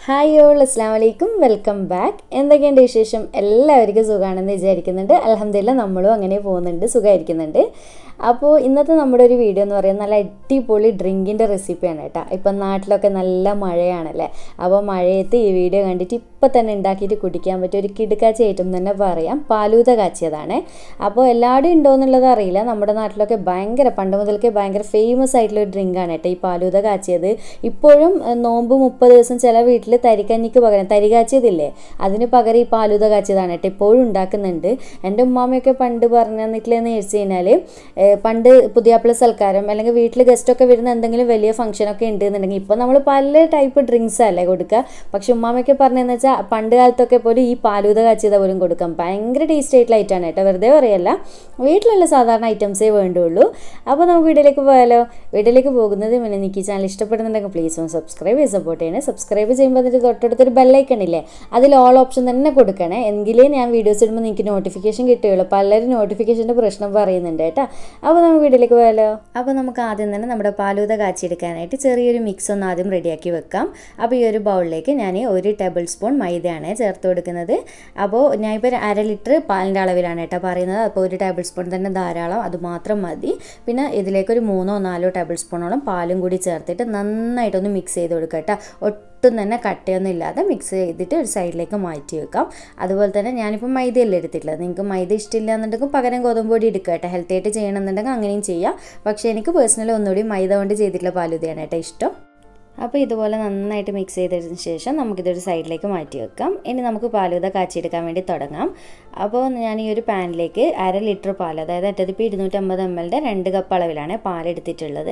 hi all അസ്സാം വലൈക്കും welcome back എന്തൊക്കെയുണ്ട് വിശേഷം എല്ലാവർക്കും സുഖമാണെന്ന് വിചാരിക്കുന്നുണ്ട് അലഹമില്ല നമ്മളും അങ്ങനെ പോകുന്നുണ്ട് സുഖമായിരിക്കുന്നുണ്ട് അപ്പോൾ ഇന്നത്തെ നമ്മുടെ ഒരു വീഡിയോ എന്ന് പറയുന്നത് നല്ല അടിപൊളി ഡ്രിങ്കിൻ്റെ റെസിപ്പിയാണ് കേട്ടോ ഇപ്പം നാട്ടിലൊക്കെ നല്ല മഴയാണല്ലേ അപ്പോൾ മഴയത്ത് ഈ വീഡിയോ കണ്ടിട്ട് ഇപ്പം തന്നെ ഉണ്ടാക്കിയിട്ട് കുടിക്കാൻ പറ്റിയ ഒരു കിടുക്കാച്ചി ഐറ്റം തന്നെ പറയാം പാലൂത കാച്ചിയതാണ് അപ്പോൾ എല്ലാവരും ഉണ്ടോ എന്നുള്ളത് അറിയില്ല നമ്മുടെ നാട്ടിലൊക്കെ ഭയങ്കര പണ്ട് മുതൽക്കേ ഭയങ്കര ഫേമസ് ആയിട്ടുള്ള ഒരു ഡ്രിങ്കാണ് കേട്ടോ ഈ പാലൂത കാച്ചിയത് ഇപ്പോഴും ഏഹ്, നോമ്പ് മുപ്പത് ദിവസം ചില വീട്ടിൽ തരിക്കഞ്ഞിക്ക് പകരം തരി കാച്ചിയതില്ലേ അതിന് പകരം ഈ പാലൂത കാച്ചിയതാണ് കേട്ടോ ഇപ്പോഴും ഉണ്ടാക്കുന്നുണ്ട് എൻ്റെ ഉമ്മാമയൊക്കെ പണ്ട് പറഞ്ഞു തന്നിട്ടില്ലെന്ന് വെച്ച് കഴിഞ്ഞാൽ പണ്ട് പുതിയാപ്പിള സൽക്കാരം അല്ലെങ്കിൽ വീട്ടിൽ ഗസ്റ്റൊക്കെ വരുന്ന എന്തെങ്കിലും വലിയ ഫംഗ്ഷനൊക്കെ ഉണ്ട് എന്നുണ്ടെങ്കിൽ ഇപ്പോൾ നമ്മൾ പല ടൈപ്പ് ഡ്രിങ്ക്സ് അല്ലേ കൊടുക്കുക പക്ഷെ ഉമ്മാമയൊക്കെ പറഞ്ഞതെന്ന് വെച്ചാൽ പണ്ട് കാലത്തൊക്കെ പോലും ഈ പാലൂത കാച്ചിയത പോലും കൊടുക്കാം ഭയങ്കര ടേസ്റ്റ് ആയിട്ടുള്ള ഐറ്റമാണ് കേട്ടോ വെറുതെ പറയല്ല വീട്ടിലുള്ള സാധാരണ ഐറ്റംസേ വേണ്ടുള്ളൂ അപ്പോൾ നമുക്ക് വീഡിയോയിലേക്ക് പോയാലോ വീഡിയോയിലേക്ക് പോകുന്നത് മുന്നേ എനിക്ക് ചാനൽ ഇഷ്ടപ്പെടുന്നുണ്ടെങ്കിൽ പ്ലീസ് ഒന്ന് സബ്സ്ക്രൈബ് ചെയ്ത് സപ്പോർട്ട് ചെയ്യണേ സബ്സ്ക്രൈബ് ചെയ്യുമ്പോൾ അതിൻ്റെ തൊട്ടടുത്തൊരു ബെല്ലൈക്കൺ ഇല്ലേ അതിൽ ഓൾ ഓപ്ഷൻ തന്നെ കൊടുക്കണേ എങ്കിലേ ഞാൻ വീഡിയോസ് ഇടുമ്പോൾ നിങ്ങൾക്ക് നോട്ടിഫിക്കേഷൻ കിട്ടുകയുള്ളൂ പലരും നോട്ടിഫിക്കേഷൻ്റെ പ്രശ്നം പറയുന്നുണ്ട് കേട്ടോ അപ്പോൾ നമുക്ക് വീട്ടിലേക്ക് പോയാലോ അപ്പോൾ നമുക്ക് ആദ്യം തന്നെ നമ്മുടെ പാലൂത കാച്ചിയെടുക്കാനായിട്ട് ചെറിയൊരു മിക്സ് ഒന്ന് ആദ്യം റെഡിയാക്കി വെക്കാം അപ്പോൾ ഈ ഒരു ബൗളിലേക്ക് ഞാൻ ഒരു ടേബിൾ സ്പൂൺ മൈദയാണ് ചേർത്ത് കൊടുക്കുന്നത് അപ്പോൾ ഞാൻ ഇപ്പോൾ അര ലിറ്റർ പാലിൻ്റെ അളവിലാണ് കേട്ടോ പറയുന്നത് അപ്പോൾ ഒരു ടേബിൾ സ്പൂൺ തന്നെ ധാരാളം അത് മാത്രം മതി പിന്നെ ഇതിലേക്ക് ഒരു മൂന്നോ നാലോ ടേബിൾ സ്പൂണോളം പാലും കൂടി ചേർത്തിട്ട് നന്നായിട്ടൊന്ന് മിക്സ് ചെയ്ത് കൊടുക്കുക കേട്ടോ ഒട്ടും തന്നെ കട്ടയൊന്നും ഇല്ലാതെ മിക്സ് ചെയ്തിട്ട് ഒരു സൈഡിലേക്ക് മാറ്റി വെക്കാം അതുപോലെ തന്നെ ഞാനിപ്പോൾ മൈദയല്ല എടുത്തിട്ടുള്ളത് നിങ്ങൾക്ക് മൈദ ഇഷ്ടമില്ല എന്നുണ്ടെങ്കിൽ പകരം ഗോതമ്പ് പൊടി എടുക്കുക കേട്ടോ ഹെൽത്തി ആയിട്ട് ചെയ്യണമെന്നുണ്ടെങ്കിൽ അങ്ങനെയും ചെയ്യാം പക്ഷേ എനിക്ക് പേഴ്സണലി ഒന്നുകൂടി മൈദ കൊണ്ട് ചെയ്തിട്ടുള്ള പാലുതയാണ് കേട്ടോ ഇഷ്ടം അപ്പോൾ ഇതുപോലെ നന്നായിട്ട് മിക്സ് ചെയ്തതിന് ശേഷം നമുക്കിതൊരു സൈഡിലേക്ക് മാറ്റി വെക്കാം ഇനി നമുക്ക് പാലുത കാച്ചിയെടുക്കാൻ വേണ്ടി തുടങ്ങാം അപ്പോൾ ഞാൻ ഈ ഒരു പാനിലേക്ക് അര ലിറ്റർ പാൽ അതായത് അറ്റതിപ്പോൾ ഇരുന്നൂറ്റമ്പത് എം എല്ലിൻ്റെ രണ്ട് കപ്പ് അളവിലാണ് പാലെടുത്തിട്ടുള്ളത്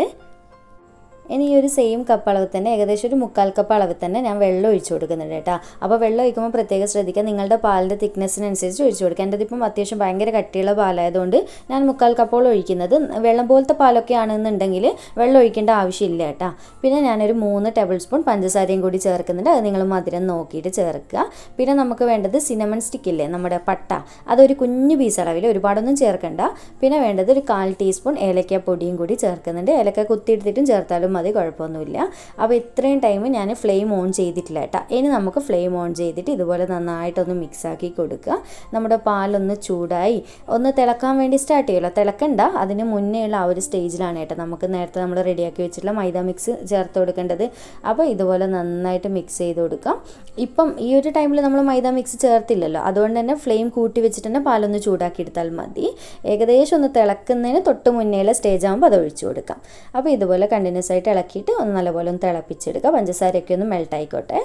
ഇനി ഈ ഒരു സെയിം കപ്പ് അളവ് തന്നെ ഏകദേശം ഒരു മുക്കാൽ കപ്പ് അളവിൽ തന്നെ ഞാൻ വെള്ളം ഒഴിച്ചു കൊടുക്കുന്നുണ്ട് കേട്ടോ അപ്പോൾ വെള്ളം ഒഴിക്കുമ്പോൾ പ്രത്യേകം ശ്രദ്ധിക്കുക നിങ്ങളുടെ പാലിൻ്റെ തിക്നെസ്സിനനുസരിച്ച് ഒഴിച്ചു കൊടുക്കുക എൻ്റെ ഇപ്പം അത്യാവശ്യം ഭയങ്കര കട്ടിയുള്ള പാലായതുകൊണ്ട് ഞാൻ മുക്കാൽ കപ്പോളം ഒഴിക്കുന്നത് വെള്ളം പോലത്തെ പാലൊക്കെ ആണെന്നുണ്ടെങ്കിൽ വെള്ളം ഒഴിക്കേണ്ട ആവശ്യമില്ല കേട്ടോ പിന്നെ ഞാനൊരു മൂന്ന് ടേബിൾ സ്പൂൺ പഞ്ചസാരയും കൂടി ചേർക്കുന്നുണ്ട് അത് നിങ്ങൾ മധുരം നോക്കിയിട്ട് ചേർക്കുക പിന്നെ നമുക്ക് വേണ്ടത് സിനമൺ സ്റ്റിക്ക് ഇല്ലേ നമ്മുടെ പട്ട അതൊരു കുഞ്ഞു പീസ് അളവിൽ ഒരുപാടൊന്നും ചേർക്കണ്ട പിന്നെ വേണ്ടത് ഒരു കാൽ ടീസ്പൂൺ ഏലക്ക പൊടിയും കൂടി ചേർക്കുന്നുണ്ട് ഏലക്ക കുത്തിയെടുത്തിട്ടും ചേർത്താലും മതി കുഴപ്പമൊന്നുമില്ല അപ്പോൾ ഇത്രയും ടൈം ഞാൻ ഫ്ലെയിം ഓൺ ചെയ്തിട്ടില്ല കേട്ടോ ഇനി നമുക്ക് ഫ്ലെയിം ഓൺ ചെയ്തിട്ട് ഇതുപോലെ നന്നായിട്ടൊന്ന് മിക്സ് ആക്കി കൊടുക്കുക നമ്മുടെ പാലൊന്ന് ചൂടായി ഒന്ന് തിളക്കാൻ വേണ്ടി സ്റ്റാർട്ട് ചെയ്യുമല്ലോ തിളക്കണ്ട അതിന് മുന്നേ ഉള്ള ആ ഒരു സ്റ്റേജിലാണ് കേട്ടോ നമുക്ക് നേരത്തെ നമ്മൾ റെഡിയാക്കി വെച്ചിട്ടുള്ള മൈദ മിക്സ് ചേർത്ത് കൊടുക്കേണ്ടത് അപ്പോൾ ഇതുപോലെ നന്നായിട്ട് മിക്സ് ചെയ്ത് കൊടുക്കാം ഇപ്പം ഈ ഒരു ടൈമിൽ നമ്മൾ മൈദ മിക്സ് ചേർത്തില്ലല്ലോ അതുകൊണ്ട് തന്നെ ഫ്ലെയിം കൂട്ടി വെച്ചിട്ട് തന്നെ പാലൊന്ന് ചൂടാക്കി എടുത്താൽ മതി ഏകദേശം ഒന്ന് തിളക്കുന്നതിന് തൊട്ട് മുന്നേയുള്ള സ്റ്റേജ് ആകുമ്പോൾ അത് ഒഴിച്ചു കൊടുക്കാം അപ്പോൾ ഇതുപോലെ കണ്ടിന്യൂസ് ആയിട്ട് ഇളക്കിയിട്ട് ഒന്ന് നല്ലപോലെ ഒന്ന് തിളപ്പിച്ചെടുക്കുക പഞ്ചസാരയൊക്കെ ഒന്ന് മെൽട്ട് ആയിക്കോട്ടെ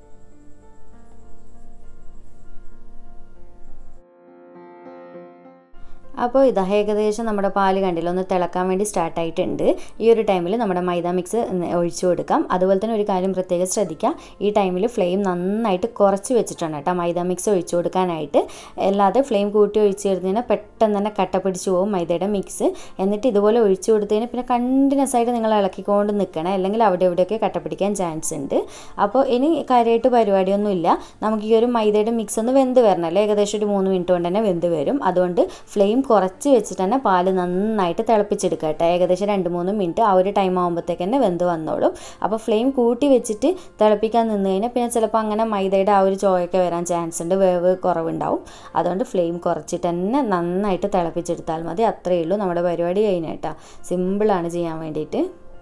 അപ്പോൾ ഇതാ ഏകദേശം നമ്മുടെ പാല് കണ്ടില്ല ഒന്ന് തിളക്കാൻ വേണ്ടി സ്റ്റാർട്ട് ആയിട്ടുണ്ട് ഈ ഒരു ടൈമിൽ നമ്മുടെ മൈദ മിക്സ് ഒഴിച്ചു കൊടുക്കാം അതുപോലെ തന്നെ ഒരു കാര്യം പ്രത്യേകം ശ്രദ്ധിക്കുക ഈ ടൈമിൽ ഫ്ലെയിം നന്നായിട്ട് കുറച്ച് വെച്ചിട്ടാണ് കേട്ടോ മൈദ മിക്സ് ഒഴിച്ചു കൊടുക്കാനായിട്ട് അല്ലാതെ ഫ്ലെയിം കൂട്ടി ഒഴിച്ച് കഴിഞ്ഞാൽ പെട്ടെന്ന് തന്നെ കട്ട പിടിച്ച് പോകും മൈദയുടെ മിക്സ് എന്നിട്ട് ഇതുപോലെ ഒഴിച്ചു കൊടുത്തതിന് പിന്നെ കണ്ടിന്യൂസ് ആയിട്ട് നിങ്ങൾ ഇളക്കിക്കൊണ്ട് നിൽക്കണം അല്ലെങ്കിൽ അവിടെ ഇവിടെയൊക്കെ കട്ട പിടിക്കാൻ ചാൻസ് ഉണ്ട് അപ്പോൾ ഇനി കാര്യമായിട്ട് പരിപാടിയൊന്നും ഇല്ല നമുക്ക് ഈ ഒരു മൈദയുടെ മിക്സ് ഒന്ന് വെന്ത് വരണമല്ലോ ഏകദേശം ഒരു മൂന്ന് മിനിറ്റ് കൊണ്ട് തന്നെ വെന്ത് വരും അതുകൊണ്ട് ഫ്ലെയിം കുറച്ച് വെച്ചിട്ട് തന്നെ പാല് നന്നായിട്ട് തിളപ്പിച്ചെടുക്കുക കേട്ടോ ഏകദേശം രണ്ട് മൂന്ന് മിനിറ്റ് ആ ഒരു ടൈം ആകുമ്പോഴത്തേക്ക് തന്നെ വെന്ത് വന്നോളും അപ്പോൾ ഫ്ലെയിം കൂട്ടി വെച്ചിട്ട് തിളപ്പിക്കാൻ നിന്ന് കഴിഞ്ഞാൽ പിന്നെ ചിലപ്പോൾ അങ്ങനെ മൈദയുടെ ആ ഒരു ചോയൊക്കെ വരാൻ ചാൻസ് ഉണ്ട് വേവ് കുറവുണ്ടാവും അതുകൊണ്ട് ഫ്ലെയിം കുറച്ചിട്ട് തന്നെ നന്നായിട്ട് തിളപ്പിച്ചെടുത്താൽ മതി അത്രയേ ഉള്ളൂ നമ്മുടെ പരിപാടി കഴിഞ്ഞേട്ടാ സിമ്പിളാണ് ചെയ്യാൻ വേണ്ടിയിട്ട്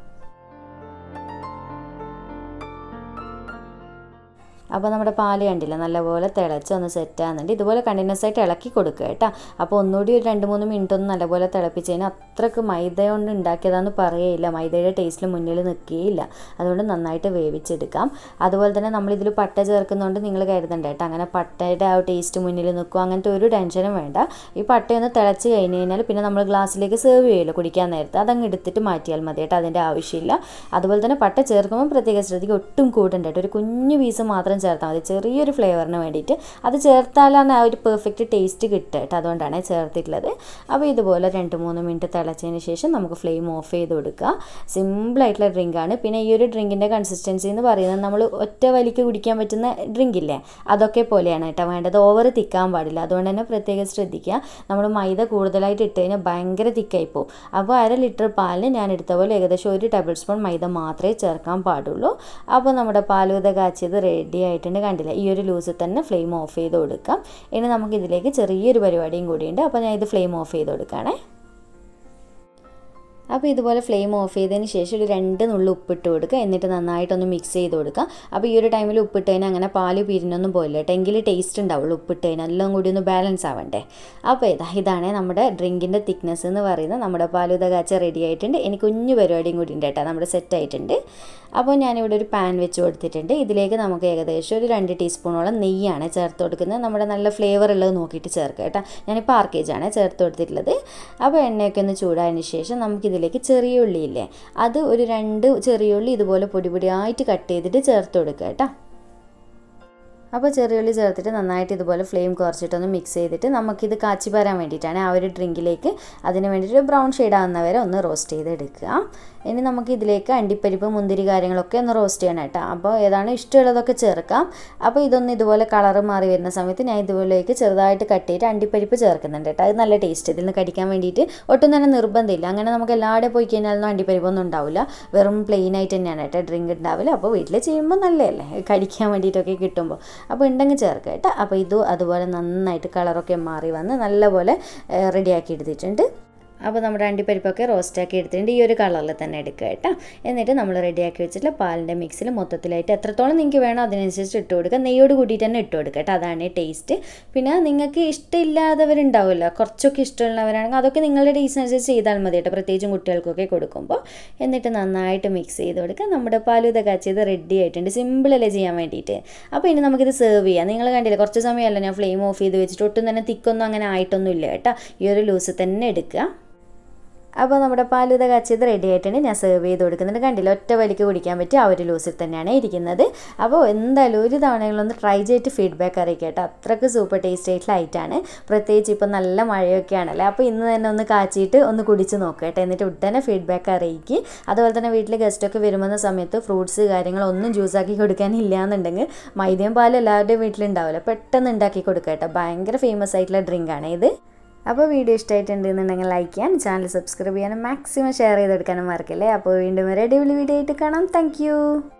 അപ്പോൾ നമ്മുടെ പാല് കണ്ടില്ല നല്ലപോലെ തിളച്ച് ഒന്ന് സെറ്റ് ആകുന്നുണ്ട് ഇതുപോലെ കണ്ടിന്യൂസ് ആയിട്ട് ഇളക്കി കൊടുക്കുക കേട്ടോ അപ്പോൾ ഒന്നുകൂടി ഒരു രണ്ട് മൂന്ന് മിനിറ്റ് ഒന്ന് നല്ലപോലെ തിളപ്പിച്ച് കഴിഞ്ഞാൽ അത്രക്ക് മൈദ കൊണ്ട് ഉണ്ടാക്കിയതാന്ന് പറയുകയില്ല മൈദയുടെ ടേസ്റ്റിൽ മുന്നിൽ നിൽക്കുകയില്ല അതുകൊണ്ട് നന്നായിട്ട് വേവിച്ചെടുക്കാം അതുപോലെ തന്നെ നമ്മൾ ഇതിൽ പട്ട ചേർക്കുന്നതുകൊണ്ട് നിങ്ങൾ കരുതണ്ട കേട്ടോ അങ്ങനെ പട്ടയുടെ ആ ടേസ്റ്റ് മുന്നിൽ നിൽക്കും അങ്ങനത്തെ ഒരു ടെൻഷനും വേണ്ട ഈ പട്ടയൊന്ന് തിളച്ച് കഴിഞ്ഞ് കഴിഞ്ഞാൽ പിന്നെ നമ്മൾ ഗ്ലാസ്സിലേക്ക് സെർവ് ചെയ്യുമല്ലോ കുടിക്കാൻ നേരത്തെ അതങ്ങ് എടുത്തിട്ട് മാറ്റിയാൽ മതി കേട്ടോ അതിൻ്റെ ആവശ്യമില്ല അതുപോലെ തന്നെ പട്ട ചേർക്കുമ്പോൾ പ്രത്യേകം ശ്രദ്ധിക്കുക ഒട്ടും കൂടണ്ട കേട്ടോ ഒരു കുഞ്ഞു പീസ് മാത്രം ചേർത്താൽ മതി ചെറിയൊരു ഫ്ലേവറിന് വേണ്ടിയിട്ട് അത് ചേർത്താലാണ് ആ ഒരു പെർഫെക്റ്റ് ടേസ്റ്റ് കിട്ടുക കേട്ടോ അതുകൊണ്ടാണ് ചേർത്തിട്ടുള്ളത് അപ്പോൾ ഇതുപോലെ രണ്ട് മൂന്ന് മിനിറ്റ് തിളച്ചതിന് ശേഷം നമുക്ക് ഫ്ലെയിം ഓഫ് ചെയ്ത് കൊടുക്കുക സിമ്പിളായിട്ടുള്ള ഡ്രിങ്കാണ് പിന്നെ ഈ ഒരു ഡ്രിങ്കിൻ്റെ കൺസിസ്റ്റൻസി എന്ന് പറയുന്നത് നമ്മൾ ഒറ്റ വലിക്ക് കുടിക്കാൻ പറ്റുന്ന ഡ്രിങ്ക് ഇല്ലേ അതൊക്കെ പോലെയാണ് കേട്ടോ വേണ്ടത് ഓവർ തിക്കാൻ പാടില്ല അതുകൊണ്ട് തന്നെ പ്രത്യേകം ശ്രദ്ധിക്കുക നമ്മൾ മൈദ കൂടുതലായിട്ട് ഇട്ട് കഴിഞ്ഞാൽ ഭയങ്കര തിക്കായി പോകും അപ്പോൾ അര ലിറ്റർ പാലിന് ഞാൻ എടുത്ത പോലെ ഏകദേശം ഒരു ടേബിൾ സ്പൂൺ മൈദ മാത്രമേ ചേർക്കാൻ പാടുള്ളൂ അപ്പോൾ നമ്മുടെ പാലൂത കാച്ചിയത് റെഡി ആയിട്ടുണ്ട് കണ്ടില്ല ഈ ഒരു ലൂസിൽ തന്നെ ഫ്ലെയിം ഓഫ് ചെയ്ത് കൊടുക്കാം ഇനി നമുക്ക് ഇതിലേക്ക് ചെറിയൊരു പരിപാടിയും കൂടിയുണ്ട് അപ്പോൾ ഞാൻ ഇത് ഫ്ലെയിം ഓഫ് ചെയ്ത് കൊടുക്കുകയാണേ അപ്പോൾ ഇതുപോലെ ഫ്ലെയിം ഓഫ് ചെയ്തതിന് ശേഷം ഒരു രണ്ട് നുള്ളി ഉപ്പിട്ട് കൊടുക്കുക എന്നിട്ട് നന്നായിട്ടൊന്ന് മിക്സ് ചെയ്ത് കൊടുക്കുക അപ്പോൾ ഈ ഒരു ടൈമിൽ ഉപ്പിട്ട് കഴിഞ്ഞാൽ അങ്ങനെ പാല് പിരിഞ്ഞൊന്നും പോയില്ല കേട്ടോ എങ്കിൽ ടേസ്റ്റ് ഉണ്ടാവുള്ളൂ ഉപ്പിട്ട് കഴിഞ്ഞാൽ എല്ലാം കൂടി ഒന്ന് ബാലൻസ് ആവണ്ടേ അപ്പോൾ ഇതാ ഇതാണ് നമ്മുടെ ഡ്രിങ്കിൻ്റെ തിക്നെസ് എന്ന് പറയുന്നത് നമ്മുടെ പാലുത കാച്ച റെഡി ആയിട്ടുണ്ട് എനിക്ക് കുഞ്ഞു പരിപാടിയും കൂടി ഉണ്ട് കേട്ടോ നമ്മുടെ സെറ്റ് ആയിട്ടുണ്ട് അപ്പോൾ ഞാനിവിടെ ഒരു പാൻ വെച്ച് കൊടുത്തിട്ടുണ്ട് ഇതിലേക്ക് നമുക്ക് ഏകദേശം ഒരു രണ്ട് ടീസ്പൂണോളം നെയ്യാണ് ചേർത്ത് കൊടുക്കുന്നത് നമ്മുടെ നല്ല ഫ്ലേവർ ഉള്ളത് നോക്കിയിട്ട് ചേർക്കുക കേട്ടോ ഞാനിപ്പോൾ ആർ കെ ജിയാണ് ചേർത്ത് കൊടുത്തിട്ടുള്ളത് അപ്പോൾ എണ്ണയൊക്കെ ഒന്ന് ചൂടായതിന് ശേഷം നമുക്കിതിലേക്ക് ചെറിയ ഉള്ളിയില്ലേ അത് ഒരു രണ്ട് ചെറിയ ഉള്ളി ഇതുപോലെ പൊടി പൊടിയായിട്ട് കട്ട് ചെയ്തിട്ട് ചേർത്ത് കൊടുക്കുക കേട്ടോ അപ്പോൾ ചെറിയുള്ളി ചേർത്തിട്ട് നന്നായിട്ട് ഇതുപോലെ ഫ്ലെയിം കുറച്ചിട്ടൊന്ന് മിക്സ് ചെയ്തിട്ട് നമുക്കിത് കാച്ചി പരാൻ വേണ്ടിയിട്ടാണ് ആ ഒരു ഡ്രിങ്കിലേക്ക് അതിന് വേണ്ടിയിട്ട് ബ്രൗൺ ഷെയ്ഡ് ആകുന്ന വരെ ഒന്ന് റോസ്റ്റ് ചെയ്ത് എടുക്കുക ഇനി നമുക്ക് ഇതിലേക്ക് അണ്ടിപ്പരിപ്പ് മുന്തിരി കാര്യങ്ങളൊക്കെ ഒന്ന് റോസ്റ്റ് ചെയ്യണം കേട്ടോ അപ്പോൾ ഏതാണ് ഇഷ്ടമുള്ളതൊക്കെ ചേർക്കാം അപ്പോൾ ഇതൊന്ന് ഇതുപോലെ കളറ് മാറി വരുന്ന സമയത്ത് ഞാൻ ഇതുപോലേക്ക് ചെറുതായിട്ട് കട്ട് ചെയ്തിട്ട് അണ്ടിപ്പരിപ്പ് ചേർക്കുന്നുണ്ട് കേട്ടോ അത് നല്ല ടേസ്റ്റ് ഇതിൽ നിന്ന് കടിക്കാൻ വേണ്ടിയിട്ട് ഒട്ടും തന്നെ നിർബന്ധമില്ല അങ്ങനെ നമുക്ക് എല്ലാവരുടെ പോയി കഴിഞ്ഞാലൊന്നും അണ്ടിപ്പരിപ്പൊന്നും ഉണ്ടാവില്ല വെറും പ്ലെയിൻ ആയിട്ട് തന്നെയാണ് കേട്ടോ ഡ്രിങ്ക് ഉണ്ടാവില്ല അപ്പോൾ വീട്ടിൽ ചെയ്യുമ്പോൾ നല്ലതല്ലേ കടിക്കാൻ വേണ്ടിയിട്ടൊക്കെ കിട്ടുമ്പോൾ അപ്പോൾ ഉണ്ടെങ്കിൽ ചേർക്കുക കേട്ടോ അപ്പോൾ ഇതും അതുപോലെ നന്നായിട്ട് കളറൊക്കെ മാറി വന്ന് നല്ലപോലെ റെഡിയാക്കി എടുത്തിട്ടുണ്ട് അപ്പോൾ നമ്മുടെ അണ്ടിപ്പരിപ്പൊക്കെ റോസ്റ്റാക്കി എടുത്തിട്ടുണ്ട് ഈ ഒരു കളറിൽ തന്നെ എടുക്കുക കേട്ടോ എന്നിട്ട് നമ്മൾ റെഡിയാക്കി വെച്ചിട്ടുള്ള പാലിൻ്റെ മിക്സിൽ മൊത്തത്തിലായിട്ട് എത്രത്തോളം നിങ്ങൾക്ക് വേണോ അതിനനുസരിച്ച് ഇട്ട് കൊടുക്കുക നെയ്യോട് കൂടിയിട്ട് തന്നെ ഇട്ട് കൊടുക്കുക കേട്ടോ അതാണ് ടേസ്റ്റ് പിന്നെ നിങ്ങൾക്ക് ഇഷ്ടമില്ലാത്തവരുണ്ടാവുമല്ലോ കുറച്ചൊക്കെ ഇഷ്ടമുള്ളവരാണെങ്കിൽ അതൊക്കെ നിങ്ങളുടെ ടേസ്റ്റ് അനുസരിച്ച് ചെയ്താൽ മതി കേട്ടോ പ്രത്യേകിച്ചും കുട്ടികൾക്കൊക്കെ കൊടുക്കുമ്പോൾ എന്നിട്ട് നന്നായിട്ട് മിക്സ് ചെയ്ത് കൊടുക്കുക നമ്മുടെ പാലുത കാച്ചിയത് റെഡി ആയിട്ടുണ്ട് സിമ്പിളല്ലേ ചെയ്യാൻ വേണ്ടിയിട്ട് അപ്പോൾ ഇനി നമുക്കിത് സെർവ് ചെയ്യാം നിങ്ങൾ കണ്ടില്ലേ കുറച്ച് സമയമല്ല ഞാൻ ഫ്ലെയിം ഓഫ് ചെയ്ത് വെച്ചിട്ട് ഒട്ടും തന്നെ തിക്കൊന്നും അങ്ങനെ ആയിട്ടൊന്നും ഇല്ല കേട്ടോ ഈ ഒരു ലൂസ് തന്നെ എടുക്കുക അപ്പോൾ നമ്മുടെ പാലുത കാച്ചിയത് റെഡി ആയിട്ടുണ്ട് ഞാൻ സെർവ് ചെയ്ത് കൊടുക്കുന്നുണ്ട് കണ്ടില്ല ഒറ്റ വലിക്ക് കുടിക്കാൻ പറ്റി ആ ഒരു ലൂസിൽ തന്നെയാണ് ഇരിക്കുന്നത് അപ്പോൾ എന്തായാലും ഒരു തവണകളൊന്ന് ട്രൈ ചെയ്തിട്ട് ഫീഡ്ബാക്ക് അറിയിക്കുക കേട്ടോ അത്രയ്ക്ക് സൂപ്പർ ടേസ്റ്റ് ആയിട്ടുള്ള ഐറ്റാണ് പ്രത്യേകിച്ച് ഇപ്പോൾ നല്ല മഴയൊക്കെ ആണല്ലോ അപ്പോൾ ഇന്ന് തന്നെ ഒന്ന് കാച്ചിയിട്ട് ഒന്ന് കുടിച്ച് നോക്കുക കേട്ടോ എന്നിട്ട് ഉടനെ ഫീഡ്ബാക്ക് അറിയിക്കുക അതുപോലെ തന്നെ വീട്ടിൽ ഗസ്റ്റൊക്കെ വരുമ്പോൾ സമയത്ത് ഫ്രൂട്ട്സ് കാര്യങ്ങളൊന്നും ജ്യൂസാക്കി കൊടുക്കാനില്ല എന്നുണ്ടെങ്കിൽ മൈദയും പാലും എല്ലാവരുടെയും വീട്ടിലുണ്ടാവില്ല പെട്ടെന്ന് ഉണ്ടാക്കി കൊടുക്കുക കേട്ടോ ഭയങ്കര ഫേമസ് ആയിട്ടുള്ള ഡ്രിങ്കാണ് ഇത് അപ്പോൾ വീഡിയോ ഇഷ്ടമായിട്ടുണ്ടെന്നുണ്ടെങ്കിൽ ലൈക്ക് ചെയ്യാൻ ചാനൽ സബ്സ്ക്രൈബ് ചെയ്യാനും മാക്സിമം ഷെയർ ചെയ്തെടുക്കാനും മറക്കില്ലേ അപ്പോൾ വീണ്ടും ഒരു അടിപൊളി വീഡിയോ ആയിട്ട് കാണാം താങ്ക്